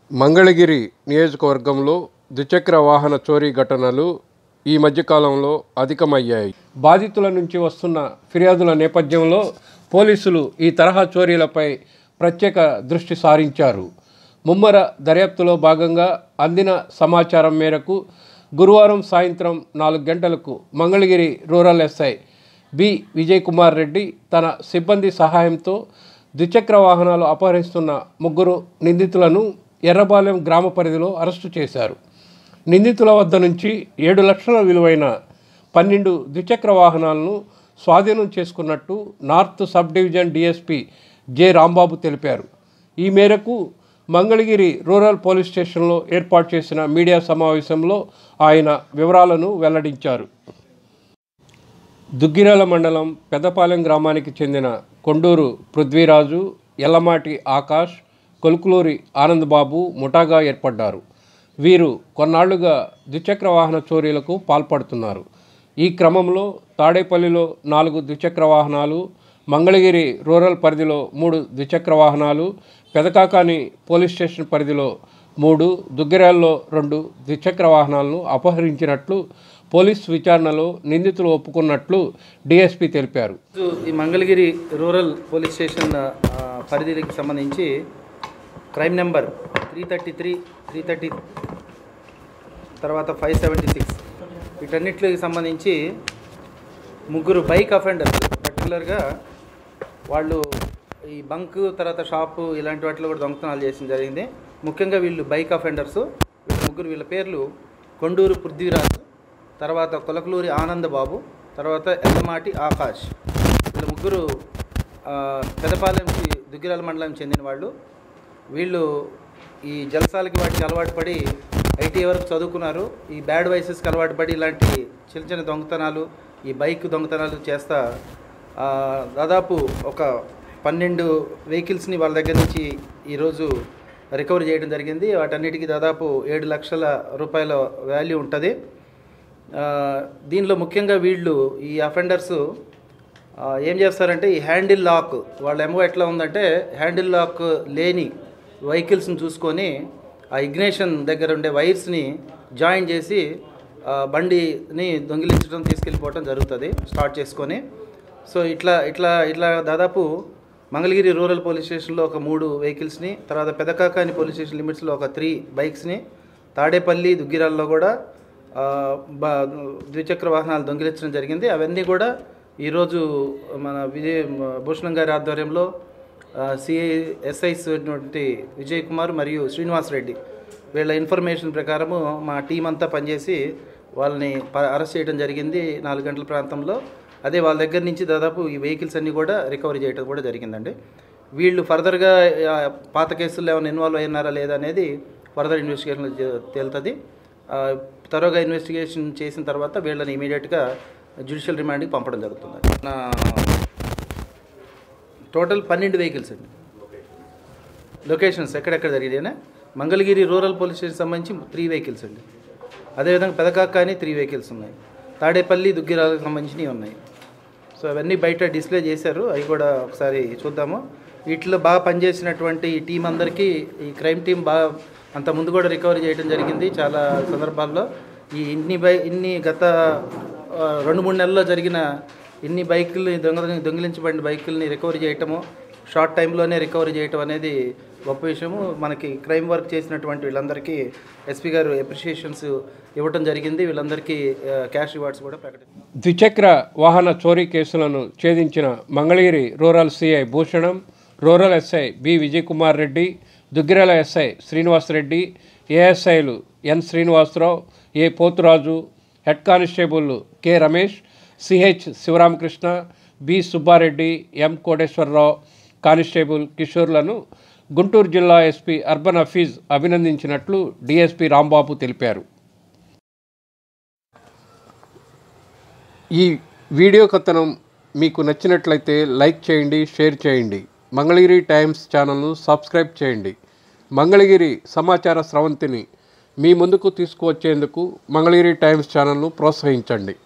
మంగళగిరి నియోజకవర్గంలో ద్విచక్ర వాహన చోరీ ఘటనలు ఈ మధ్యకాలంలో అధికమయ్యాయి బాధితుల నుంచి వస్తున్న ఫిర్యాదుల నేపథ్యంలో పోలీసులు ఈ తరహా చోరీలపై ప్రత్యేక దృష్టి సారించారు ముమ్మర దర్యాప్తులో భాగంగా అందిన సమాచారం మేరకు గురువారం సాయంత్రం నాలుగు గంటలకు Mangalagiri rural SI B Vijay Kumar Reddy తన సిబ్బంది సహాయంతో ద్విచక్ర వాహనాలు అపహరిస్తున్న ముగ్గురు నిందితులను ఎర్రబాలెం గ్రామ పరిధిలో అరెస్టు చేశారు నిందితుల వద్ద నుంచి ఏడు లక్షల విలువైన పన్నెండు ద్విచక్ర వాహనాలను స్వాధీనం చేసుకున్నట్టు north sub division DSP J Rambabu తెలిపారు ఈ మేరకు మంగళగిరి రూరల్ పోలీస్ స్టేషన్లో ఏర్పాటు చేసిన మీడియా సమావేశంలో ఆయన వివరాలను వెల్లడించారు దుగ్గిరాల మండలం పెద్దపాలెం గ్రామానికి చెందిన కొండూరు పృథ్వీరాజు ఎల్లమాటి ఆకాష్ కొలుకులూరి ఆనందబాబు ముఠాగా ఏర్పడ్డారు వీరు కొన్నాళ్లుగా ద్విచక్ర వాహన చోరీలకు పాల్పడుతున్నారు ఈ క్రమంలో తాడేపల్లిలో నాలుగు ద్విచక్ర వాహనాలు మంగళగిరి రూరల్ పరిధిలో మూడు ద్విచక్ర వాహనాలు పెదకాకాని పోలీస్ స్టేషన్ పరిధిలో మూడు దుగ్గిరాల్లో రెండు ద్విచక్ర వాహనాలను అపహరించినట్లు పోలీస్ విచారణలో నిందితులు ఒప్పుకున్నట్లు డీఎస్పీ తెలిపారు ఈరోజు ఈ మంగళగిరి రూరల్ పోలీస్ స్టేషన్ ఆ, పరిధికి సంబంధించి crime number three thirty three three thirty తర్వాత ఫైవ్ సెవెంటీ సిక్స్ వీటన్నిటికి సంబంధించి ముగ్గురు బైక్ అఫెండర్స్ పర్టికులర్గా వాళ్ళు ఈ బంక్ తర్వాత షాపు ఇలాంటి వాటిలో కూడా దొంగతనాలు చేసిన జరిగింది ముఖ్యంగా వీళ్ళు బైక్ అఫెండర్స్ వీళ్ళ ముగ్గురు వీళ్ళ పేర్లు కొండూరు పృథ్వీరాజు తర్వాత కొలకలూరి ఆనందబాబు తర్వాత ఎల్లమాటి ఆకాష్ వీళ్ళ ముగ్గురు ఆ, పెదపాలెం చి- దుగ్గిరాల మండలం చెందిన వాళ్ళు వీళ్ళు ఈ జలసాలకి వాటికి అలవాటు పడి ఐటీ వరకు చదువుకున్నారు ఈ బ్యాడ్ వైసెస్కి అలవాటు పడి ఇలాంటి చిన్న చిన్న దొంగతనాలు ఈ బైక్ దొంగతనాలు చేస్తా ఆ, దాదాపు ఒక పన్నెండు వెహికల్స్ని వాళ్ళ దగ్గర నుంచి ఈరోజు రికవరీ చేయడం జరిగింది వాటన్నిటికీ దాదాపు ఏడు లక్షల రూపాయల వాల్యూ ఉంటుంది ఆ, దీనిలో ముఖ్యంగా వీళ్ళు ఈ అఫెండర్స్ ఆ, ఏం చేస్తారంటే ఈ హ్యాండిల్ లాక్ వాళ్ళ ఎమో ఎట్లా ఉందంటే హ్యాండిల్ లాక్ లేని వెహికల్స్ని చూసుకొని ఆ ఇగ్నేషన్ దగ్గర ఉండే వైర్స్ని జాయిన్ చేసి ఆ, బండిని దొంగిలించడం తీసుకెళ్ళిపోవడం జరుగుతుంది స్టార్ట్ చేసుకొని సో ఇట్లా ఇట్లా ఇట్లా దాదాపు మంగళగిరి రూరల్ పోలీస్ స్టేషన్లో ఒక మూడు వెహికల్స్ని తర్వాత పెదకాకాని పోలీస్ స్టేషన్ లిమిట్స్లో ఒక త్రీ బైక్స్ని తాడేపల్లి దుగ్గిరాల్లో కూడా ఆ, బ- ద్విచక్ర వాహనాలు దొంగిలించడం జరిగింది అవన్నీ కూడా ఈరోజు మన విజయ్ భూషణం గారి ఆధ్వర్యంలో సిఐ ఎస్ఐస్ అయినటువంటి విజయ్ కుమార్ మరియు శ్రీనివాస్ రెడ్డి వీళ్ళ ఇన్ఫర్మేషన్ ప్రకారము మా టీం అంతా పనిచేసి వాళ్ళని ప- అరెస్ట్ చేయడం జరిగింది నాలుగు గంటల ప్రాంతంలో అదే వాళ్ళ దగ్గర నుంచి దాదాపు ఈ వెహికల్స్ అన్నీ కూడా రికవరీ చేయడం కూడా జరిగిందండి వీళ్ళు ఫర్దర్గా ఆ, పాత కేసుల్లో ఏమైనా ఇన్వాల్వ్ అయినారా లేదా అనేది ఫర్దర్ ఇన్వెస్టిగేషన్ తేలుతుంది ఆ, త్వరగా ఇన్వెస్టిగేషన్ చేసిన తర్వాత వీళ్ళని ఇమీడియట్గా జ్యుడిషియల్ రిమాండ్కి పంపడం జరుగుతుంది నా టోటల్ పన్నెండు వెహికల్స్ అండి లొకేషన్స్ ఎక్కడెక్కడ జరిగినాయినా మంగళగిరి రూరల్ పోలీస్ స్టేషన్ సంబంధించి త్రీ వెహికల్స్ అండి అదేవిధంగా పెదకాక అని త్రీ వెహికల్స్ ఉన్నాయి తాడేపల్లి దుగ్గిరాలకు సంబంధించినవి ఉన్నాయి సో అవన్నీ బయట డిస్ప్లే చేశారు అవి కూడా ఒకసారి చూద్దాము వీటిలో బాగా పనిచేసినటువంటి ఈ టీం అందరికీ ఈ క్రైమ్ టీం బాగా అంత ముందు కూడా రికవరీ చేయడం జరిగింది చాలా సందర్భాల్లో ఈ ఇన్ని బై ఇన్ని గత ఆ, రెండు మూడు నెలల్లో జరిగిన ఇన్ని బైకుల్ని దొంగ దొంగిలించబడిన బైకుల్ని రికవరీ చేయటము షార్ట్ టైంలోనే రికవరీ చేయటం అనేది గొప్ప విషయము మనకి క్రైమ్ వర్క్ చేసినటువంటి వీళ్ళందరికీ ఎస్పీ గారు అప్రిషియేషన్స్ ఇవ్వటం జరిగింది వీళ్ళందరికీ క్యాష్ రివార్డ్స్ కూడా ప్రకటించారు ద్విచక్ర వాహన చోరీ కేసులను ఛేదించిన Mangalagiri rural CI Bhushanam rural SI B Vijayakumar Reddy Duggirala SI Srinivasa Reddy ఏఎస్ఐలు N Srinivasa Rao A Poturaju head constable K Ramesh CH Sivaramakrishna B Subbareddy M Koteswararao constable కిషోర్లను గుంటూరు జిల్లా ఎస్పీ అర్బన్ హఫీజ్ అభినందించినట్లు డిఎస్పీ రాంబాబు తెలిపారు ఈ వీడియో కథనం మీకు నచ్చినట్లయితే లైక్ చేయండి షేర్ చేయండి మంగళగిరి టైమ్స్ ఛానల్ను సబ్స్క్రైబ్ చేయండి మంగళగిరి సమాచార స్రవంతిని మీ ముందుకు తీసుకువచ్చేందుకు మంగళగిరి టైమ్స్ ఛానల్ను ప్రోత్సహించండి